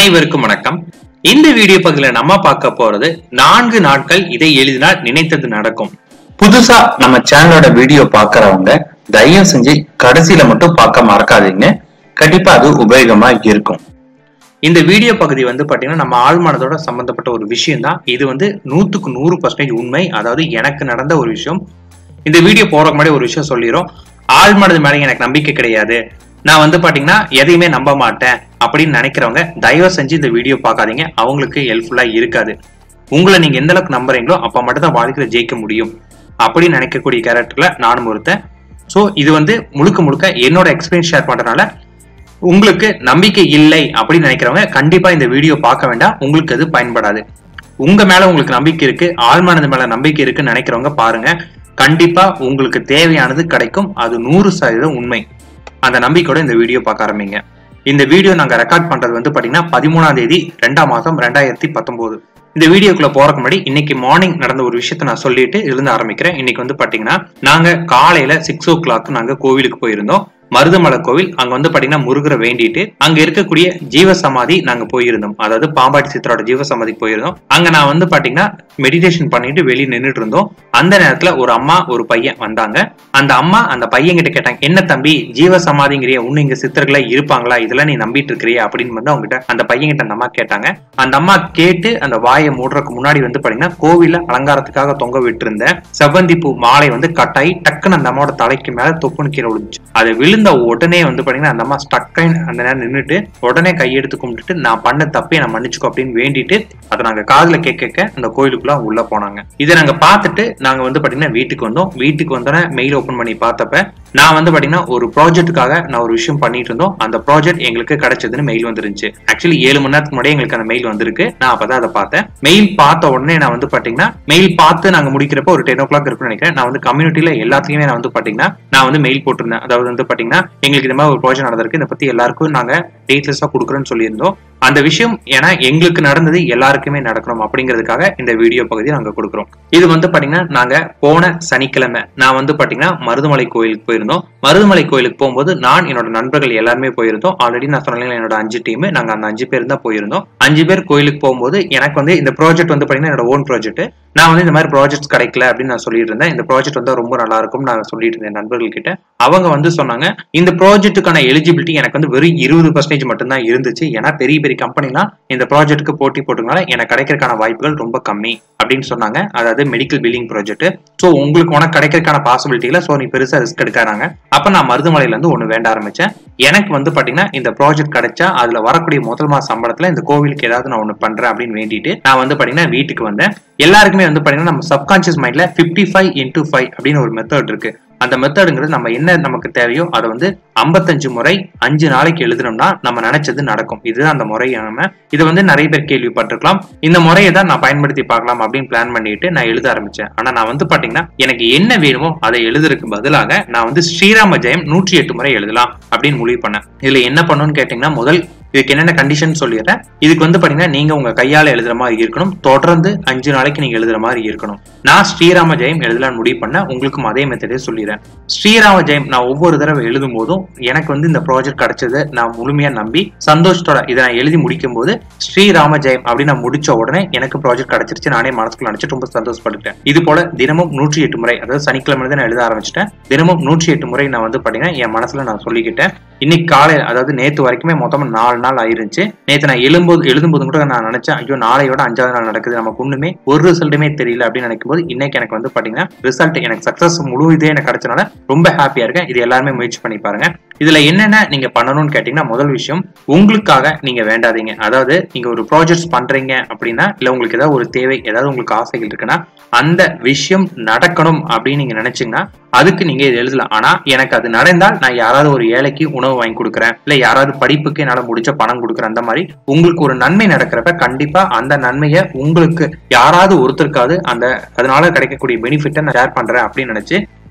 அனைவருக்கும் வணக்கம் இந்த வீடியோ பகுதியில நம்ம பார்க்க போறது நான்கு நாட்கள் இதை எழுதினால் நினைத்தது நடக்கும் புதுசா நம்ம சேனலோட வீடியோ பாக்குறவங்க தயவு செஞ்சு கடைசியில மட்டும் பார்க்க மறக்காதீங்க கண்டிப்பா அது உபயோகமா இருக்கும் இந்த வீடியோ பகுதி வந்து பாத்தீங்கன்னா நம்ம ஆழ்மனதோட சம்பந்தப்பட்ட ஒரு விஷயம் தான் இது வந்து நூத்துக்கு நூறு பர்சன்டேஜ் உண்மை அதாவது எனக்கு நடந்த ஒரு விஷயம் இந்த வீடியோ போறதுக்கு முன்னாடி ஒரு விஷயம் சொல்லிடுறோம் ஆழ்மனது மேல எனக்கு நம்பிக்கை கிடையாது நான் வந்து பாத்தீங்கன்னா எதையுமே நம்ப மாட்டேன் அப்படின்னு நினைக்கிறவங்க தயவு செஞ்சு இந்த வீடியோ பார்க்காதீங்க அவங்களுக்கு ஹெல்ப்ஃபுல்லா இருக்காது உங்களை நீங்க எந்த அளவுக்கு நம்புறீங்களோ அப்ப மட்டும் தான் வாழ்க்கையில ஜெயிக்க முடியும் அப்படின்னு நினைக்கக்கூடிய கேரக்டர்ல நானும் ஒருத்தன் ஸோ இது வந்து முழுக்க முழுக்க என்னோட எக்ஸ்பீரியன்ஸ் ஷேர் பண்றதுனால உங்களுக்கு நம்பிக்கை இல்லை அப்படின்னு நினைக்கிறவங்க கண்டிப்பா இந்த வீடியோ பார்க்க வேண்டாம் உங்களுக்கு அது பயன்படாது உங்க மேல உங்களுக்கு நம்பிக்கை இருக்கு ஆழ்மானது மேல நம்பிக்கை இருக்குன்னு நினைக்கிறவங்க பாருங்க கண்டிப்பா உங்களுக்கு தேவையானது கிடைக்கும் அது நூறு சதவீதம் உண்மை அந்த நம்பிக்கையோட இந்த வீடியோ பார்க்க ஆரம்பிங்க இந்த வீடியோ நாங்க ரெக்கார்ட் பண்றது வந்து பாத்தீங்கன்னா பதிமூணாம் தேதி ரெண்டாம் மாசம் ரெண்டாயிரத்தி பத்தொன்பது இந்த வீடியோக்குள்ள போறதுக்கு முன்னாடி இன்னைக்கு மார்னிங் நடந்த ஒரு விஷயத்த நான் சொல்லிட்டு இருந்து ஆரம்பிக்கிறேன் இன்னைக்கு வந்து பாத்தீங்கன்னா நாங்க காலையில சிக்ஸ் ஓ கிளாக் நாங்க கோவிலுக்கு போயிருந்தோம் மருதமலை கோவில் அங்க வந்து பாத்தீங்கன்னா முருகரை வேண்டிட்டு அங்க இருக்கக்கூடிய ஜீவ சமாதி நாங்க போயிருந்தோம் அதாவது பாம்பாட்டி சித்தரோட ஜீவ சமாதிக்கு போயிருந்தோம் அங்க நான் வந்து பாத்தீங்கன்னா மெடிடேஷன் பண்ணிட்டு வெளியே நின்றுட்டு இருந்தோம் அந்த நேரத்துல ஒரு அம்மா ஒரு பையன் வந்தாங்க அந்த அம்மா அந்த பையன் கிட்ட கேட்டாங்க என்ன தம்பி ஜீவ சமாதிங்கிறிய உன்ன இங்க சித்தர்களா இருப்பாங்களா இதெல்லாம் நீ நம்பிட்டு இருக்கிறியா அப்படின்னு வந்து அவங்க கிட்ட அந்த பையன் கிட்ட அந்த அம்மா கேட்டாங்க அந்த அம்மா கேட்டு அந்த வாயை மூடுறதுக்கு முன்னாடி வந்து பாத்தீங்கன்னா கோவில்ல அலங்காரத்துக்காக தொங்க விட்டு இருந்த செவ்வந்தி பூ மாலை வந்து கட்டாயி டக்குன்னு அந்த அம்மாவோட தலைக்கு மேல தொப்புன்னு கீழே விழுந்துச்சு அது விழுந்த உடனே வந்து பாத்தீங்கன்னா அந்த அம்மா ஸ்டக்கை அந்த நேரம் நின்றுட்டு உடனே கையெடுத்து கும்பிட்டுட்டு நான் பண்ண தப்பே நான் மன்னிச்சுக்கோ அப்படின்னு வேண்டிட்டு அதை நாங்க காதுல கேட்க கேட்க அந்த கோயிலுக்குள்ள உள்ள போனாங்க இதை நாங்க பார்த்துட்டு நாங்க வந்து பாத்தீங்கன்னா வீட்டுக்கு வந்தோம் வீட்டுக்கு வந்தோடனே மெயில் ஓபன் பண்ணி பார்த்தப்ப நான் வந்து பாத்தீங்கன்னா ஒரு ப்ராஜெக்ட்டுக்காக நான் ஒரு விஷயம் பண்ணிட்டு இருந்தோம் அந்த ப்ராஜெக்ட் எங்களுக்கு கிடைச்சதுன்னு மெயில் வந்துருந்துச்சு ஆக்சுவலி ஏழு மணி நேரத்துக்கு முன்னாடி எங்களுக்கு அந்த மெயில் வந்திருக்கு நான் அப்பதான் அதை பார்த்தேன் மெயில் பார்த்த உடனே நான் வந்து பாத்தீங்கன்னா மெயில் பார்த்து நாங்க முடிக்கிறப்ப ஒரு டென் ஓ கிளாக் இருக்குன்னு நினைக்கிறேன் நான் வந்து கம்யூனிட்டியில எல்லாத்துலயுமே நான் வந்து பாத்தீங்கன்னா நான் வந்து மெயில் போட்டிருந்தேன் அதாவது வந்து பாத்தீங்கன்னா எங்களுக்கு இந்த மாதிரி ஒரு ப்ராஜெக்ட் நடந்திருக்கு இதை பத்தி எல்லாருக்கும் நாங்க டீட்டெயில்ஸா கொடுக்குறோன்னு சொல்லியிருந்தோம் அந்த விஷயம் ஏன்னா எங்களுக்கு நடந்தது எல்லாருக்குமே நடக்கணும் அப்படிங்கிறதுக்காக இந்த வீடியோ பகுதியை நாங்க கொடுக்குறோம் இது வந்து பாத்தீங்கன்னா நாங்க போன சனிக்கிழமை நான் வந்து பாத்தீங்கன்னா மருதுமலை கோயிலுக்கு போயிருந்தோம் மருதுமலை கோயிலுக்கு போகும்போது நான் என்னோட நண்பர்கள் எல்லாருமே போயிருந்தோம் ஆல்ரெடி நான் சொன்னேன் என்னோட அஞ்சு டீம் நாங்க அந்த அஞ்சு பேர் தான் போயிருந்தோம் அஞ்சு பேர் கோயிலுக்கு போகும்போது எனக்கு வந்து இந்த ப்ராஜெக்ட் வந்து பாத்தீங்கன்னா என்னோட ஓன் ப்ராஜெக்ட் நான் வந்து இந்த மாதிரி ப்ராஜெக்ட்ஸ் கிடைக்கல அப்படின்னு நான் சொல்லிட்டு இருந்தேன் இந்த ப்ராஜெக்ட் வந்து ரொம்ப நல்லா இருக்கும் நான் சொல்லிட்டு இருந்தேன் நண்பர்கள் கிட்ட அவங்க வந்து சொன்னாங்க இந்த ப்ராஜெக்ட்டுக்கான எலிஜிபிலிட்டி எனக்கு வந்து வெறும் இருபது பர்சன்டேஜ் மட்டும்தான் இருந்துச்சு ஏன்னா பெரிய பெரிய கம்பெனிலாம் இந்த ப்ராஜெக்ட்டுக்கு போட்டி போட்டுனால எனக்கு கிடைக்கிறதுக்கான வாய்ப்புகள் ரொம்ப கம்மி அப்படின்னு சொன்னாங்க அதாவது மெடிக்கல் பில்லிங் ப்ராஜெக்ட் ஸோ உங்களுக்கு உனக்கு கிடைக்கிறதுக்கான பாசிபிலிட்டி இல்லை ஸோ நீ பெருசா ரிஸ்க் எடுக்கிறாங்க அப்ப நான் மருதுமலையில இருந்து ஒன்று வேண்ட ஆரம்பிச்சேன் எனக்கு வந்து பாத்தீங்கன்னா இந்த ப்ராஜெக்ட் கிடைச்சா அதுல வரக்கூடிய முதல் மாச சம்பளத்துல இந்த கோவிலுக்கு ஏதாவது நான் ஒன்று பண்றேன் அப்படின்னு வேண்டிட்டு நான் வந்து பாத்தீங்கன்னா வீட்டுக்கு வந்தேன் எல்லாருக்குமே வந்து பாத்தீங்கன்னா நம்ம சப்கான்சியஸ் மைண்ட்ல ஃபிஃப்டி ஃபைவ் இன்டூ ஃபைவ் அப்படின்னு ஒரு மெத்தட் இருக்கு அந்த மெத்தடுங்கிறது நம்ம என்ன நமக்கு தேவையோ அதை வந்து ஐம்பத்தஞ்சு முறை அஞ்சு நாளைக்கு எழுதணும்னா நம்ம நினைச்சது நடக்கும் இதுதான் அந்த முறை நம்ம இதை வந்து நிறைய பேர் கேள்விப்பட்டிருக்கலாம் இந்த முறையை தான் நான் பயன்படுத்தி பார்க்கலாம் அப்படின்னு பிளான் பண்ணிட்டு நான் எழுத ஆரம்பிச்சேன் ஆனா நான் வந்து பாத்தீங்கன்னா எனக்கு என்ன வேணுமோ அதை எழுதுறதுக்கு பதிலாக நான் வந்து ஸ்ரீராம ஜெயம் நூற்றி எட்டு முறை எழுதலாம் அப்படின்னு முடிவு பண்ணேன் இதுல என்ன பண்ணணும்னு கேட்டீங்கன்னா முதல் இதுக்கு என்னென்ன கண்டிஷன் சொல்லிடுறேன் இதுக்கு வந்து பாத்தீங்கன்னா நீங்க உங்க கையால எழுதுற மாதிரி இருக்கணும் தொடர்ந்து அஞ்சு நாளைக்கு நீங்க எழுதுற மாதிரி இருக்கணும் நான் ஸ்ரீராம ஜெயம் எழுதலாம்னு முடிவு பண்ண உங்களுக்கும் அதே மெத்தடே சொல்லிடுறேன் ஸ்ரீராம ஜெயம் நான் ஒவ்வொரு தடவை எழுதும் போதும் எனக்கு வந்து இந்த ப்ராஜெக்ட் கிடைச்சது நான் முழுமையா நம்பி சந்தோஷத்தோட இதை நான் எழுதி முடிக்கும் போது ஸ்ரீராம ஜெயம் அப்படின்னு நான் முடிச்ச உடனே எனக்கு ப்ராஜெக்ட் கிடைச்சிருச்சு நானே மனசுக்குள்ள நினைச்சு ரொம்ப சந்தோஷப்பட்டுட்டேன் இது போல தினமும் நூற்றி எட்டு முறை அதாவது சனிக்கிழமை தான் நான் எழுத ஆரம்பிச்சிட்டேன் தினமும் நூற்றி எட்டு முறை நான் வந்து பாத்தீங்கன்னா என் மனசுல நான் சொல்லிக்கிட்டேன் இன்னைக்கு காலையில் அதாவது நேத்து வரைக்குமே மொத்தமா நாலு நாள் ஆயிருந்துச்சு நேத்து நான் எழும்போது எழுதும்போது கூட நான் நினைச்சேன் ஐயோ நாளையோட அஞ்சாவது நாள் நடக்குது நமக்கு ஒண்ணுமே ஒரு ரிசல்ட்டுமே தெரியல அப்படின்னு நினைக்கும் போது இன்னைக்கு எனக்கு வந்து பாத்தீங்கன்னா ரிசல்ட் எனக்கு சக்சஸ் முழு இதே எனக்கு கிடைச்சனால ரொம்ப ஹாப்பியா இருக்கேன் இது எல்லாருமே முயற்சி பண்ணி பாருங்க இதுல என்னென்ன நீங்க பண்ணணும்னு கேட்டீங்கன்னா முதல் விஷயம் உங்களுக்காக நீங்க வேண்டாதீங்க அதாவது நீங்க ஒரு ப்ராஜெக்ட்ஸ் பண்றீங்க அப்படின்னா இல்ல உங்களுக்கு ஏதாவது ஒரு தேவை ஏதாவது உங்களுக்கு ஆசைகள் இருக்குன்னா அந்த விஷயம் நடக்கணும் அப்படின்னு நீங்க நினைச்சீங்கன்னா அதுக்கு நீங்க இது எழுதலாம் ஆனா எனக்கு அது நடந்தால் நான் யாராவது ஒரு ஏழைக்கு உணவு வாங்கி கொடுக்குறேன் இல்ல யாராவது படிப்புக்கு என்னால முடிச்ச பணம் கொடுக்குறேன் அந்த மாதிரி உங்களுக்கு ஒரு நன்மை நடக்கிறப்ப கண்டிப்பா அந்த நன்மையை உங்களுக்கு யாராவது ஒருத்தருக்காவது அந்த அதனால கிடைக்கக்கூடிய பெனிஃபிட்டை நான் ஷேர் பண்றேன் அப்படின்னு நினைச்சு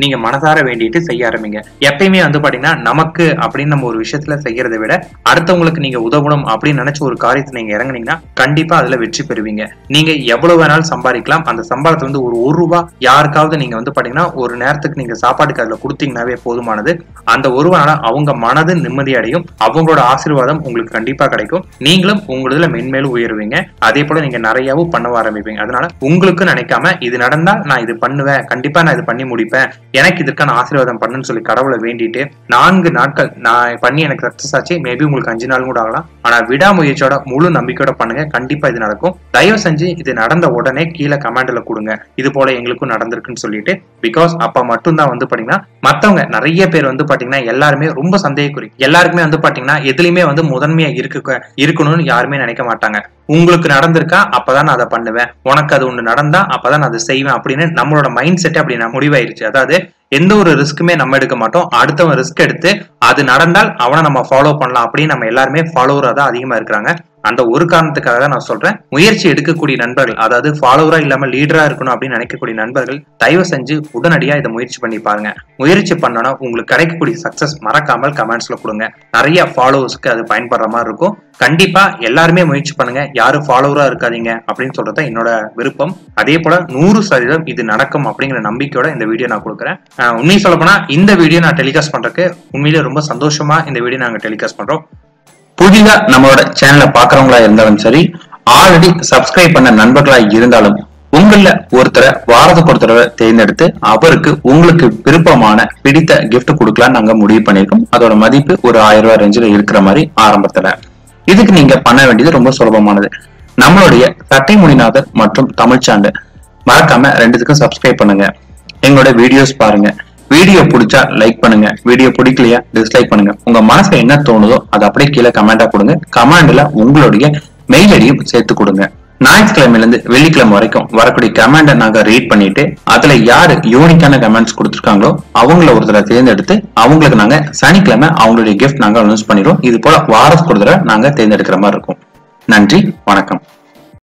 நீங்க மனசார வேண்டிட்டு செய்ய ஆரம்பிங்க எப்பயுமே வந்து பாத்தீங்கன்னா நமக்கு அப்படின்னு நம்ம ஒரு விஷயத்துல செய்யறதை விட அடுத்தவங்களுக்கு நீங்க உதவணும் அப்படின்னு நினைச்ச ஒரு காரியத்தை நீங்க இறங்குனீங்கன்னா கண்டிப்பா அதுல வெற்றி பெறுவீங்க நீங்க எவ்வளவு வேணாலும் சம்பாதிக்கலாம் அந்த சம்பளத்தை வந்து ஒரு ஒரு ரூபா யாருக்காவது நீங்க வந்து பாத்தீங்கன்னா ஒரு நேரத்துக்கு நீங்க சாப்பாட்டுக்கு அதுல கொடுத்தீங்கன்னாவே போதுமானது அந்த ஒரு ரூபானால அவங்க மனது நிம்மதி அடையும் அவங்களோட ஆசீர்வாதம் உங்களுக்கு கண்டிப்பா கிடைக்கும் நீங்களும் உங்களதுல மென்மேலும் உயருவீங்க அதே போல நீங்க நிறையவும் பண்ண ஆரம்பிப்பீங்க அதனால உங்களுக்கு நினைக்காம இது நடந்தா நான் இது பண்ணுவேன் கண்டிப்பா நான் இது பண்ணி முடிப்பேன் எனக்கு இதற்கான ஆசீர்வாதம் பண்ணுன்னு சொல்லி கடவுளை வேண்டிட்டு நான்கு நாட்கள் நான் பண்ணி எனக்கு சக்சஸ் ஆச்சு மேபி உங்களுக்கு அஞ்சு நாள் கூட ஆகலாம் ஆனா விடாமுயற்சியோட முழு நம்பிக்கையோட பண்ணுங்க கண்டிப்பா இது நடக்கும் தயவு செஞ்சு இது நடந்த உடனே கீழே கமெண்ட்ல கொடுங்க இது போல எங்களுக்கும் நடந்திருக்குன்னு சொல்லிட்டு பிகாஸ் அப்ப மட்டும்தான் வந்து பாத்தீங்கன்னா மத்தவங்க நிறைய பேர் வந்து பாத்தீங்கன்னா எல்லாருமே ரொம்ப சந்தேகக்குறி எல்லாருக்குமே வந்து பாத்தீங்கன்னா எதுலயுமே வந்து முதன்மையா இருக்க இருக்கணும்னு யாருமே நினைக்க மாட்டாங்க உங்களுக்கு நடந்திருக்கா அப்பதான் நான் அதை பண்ணுவேன் உனக்கு அது ஒண்ணு நடந்தா அப்பதான் நான் அதை செய்வேன் அப்படின்னு நம்மளோட மைண்ட் செட் அப்படி நான் முடிவாயிருச்சு அதாவது எந்த ஒரு ரிஸ்க்குமே நம்ம எடுக்க மாட்டோம் அடுத்தவன் ரிஸ்க் எடுத்து அது நடந்தால் அவனை நம்ம ஃபாலோ பண்ணலாம் அப்படின்னு நம்ம எல்லாருமே ஃபாலோவரா தான் அதிகமா இருக்கிறாங்க அந்த ஒரு காரணத்துக்காக தான் நான் சொல்றேன் முயற்சி எடுக்கக்கூடிய நண்பர்கள் அதாவது ஃபாலோவரா இல்லாம லீடரா இருக்கணும் அப்படின்னு நினைக்கக்கூடிய நண்பர்கள் தயவு செஞ்சு உடனடியா இதை முயற்சி பண்ணி பாருங்க முயற்சி பண்ணனா உங்களுக்கு கிடைக்கக்கூடிய சக்சஸ் மறக்காமல் கமெண்ட்ஸ்ல கொடுங்க நிறைய ஃபாலோவர்ஸ்க்கு அது பயன்படுற மாதிரி இருக்கும் கண்டிப்பா எல்லாருமே முயற்சி பண்ணுங்க யாரும் ஃபாலோவரா இருக்காதீங்க அப்படின்னு சொல்றது என்னோட விருப்பம் அதே போல நூறு சதவீதம் இது நடக்கும் அப்படிங்கிற நம்பிக்கையோட இந்த வீடியோ நான் கொடுக்குறேன் அஹ் உண்மையை சொல்ல போனா இந்த வீடியோ நான் டெலிகாஸ்ட் பண்றதுக்கு உண்மையிலே ரொம்ப சந்தோஷமா இந்த வீடியோ நாங்க டெலிகாஸ்ட் பண்றோம் புதிதா நம்மளோட சேனலை பாக்குறவங்களா இருந்தாலும் சரி ஆல்ரெடி சப்ஸ்கிரைப் பண்ண நண்பர்களா இருந்தாலும் உங்கள ஒருத்தரை வாரத்துக்கு ஒரு தடவை தேர்ந்தெடுத்து அவருக்கு உங்களுக்கு விருப்பமான பிடித்த gift கொடுக்கலாம் நாங்க முடிவு பண்ணிருக்கோம் அதோட மதிப்பு ஒரு ஆயிரம் ரூபாய் ரேஞ்சில் இருக்கிற மாதிரி ஆரம்பத்துல இதுக்கு நீங்க பண்ண வேண்டியது ரொம்ப சுலபமானது நம்மளுடைய சட்டை மொழிநாதர் மற்றும் தமிழ் சேனல் மறக்காம ரெண்டுத்துக்கும் சப்ஸ்கிரைப் பண்ணுங்க எங்களோட வீடியோஸ் பாருங்க வீடியோ பிடிச்சா லைக் பண்ணுங்க வீடியோ பிடிக்கலையா டிஸ்லைக் பண்ணுங்க உங்க மனசுல என்ன தோணுதோ அதை அப்படியே கீழே கமெண்டா கொடுங்க கமெண்ட்ல உங்களுடைய மெயில் ஐடியும் சேர்த்து கொடுங்க ஞாயிற்றுக்கிழமையில இருந்து வெள்ளிக்கிழமை வரைக்கும் வரக்கூடிய கமெண்டை நாங்க ரீட் பண்ணிட்டு அதுல யாரு யூனிக்கான கமெண்ட்ஸ் கொடுத்துருக்காங்களோ அவங்கள ஒருத்தரை தேர்ந்தெடுத்து அவங்களுக்கு நாங்க சனிக்கிழமை அவங்களுடைய கிஃப்ட் நாங்க அனௌன்ஸ் பண்ணிடுவோம் இது போல வாரத்துக்கு ஒரு தடவை நாங்க தேர்ந்தெடுக்கிற மாதிரி இருக்கும் நன்றி வணக்கம்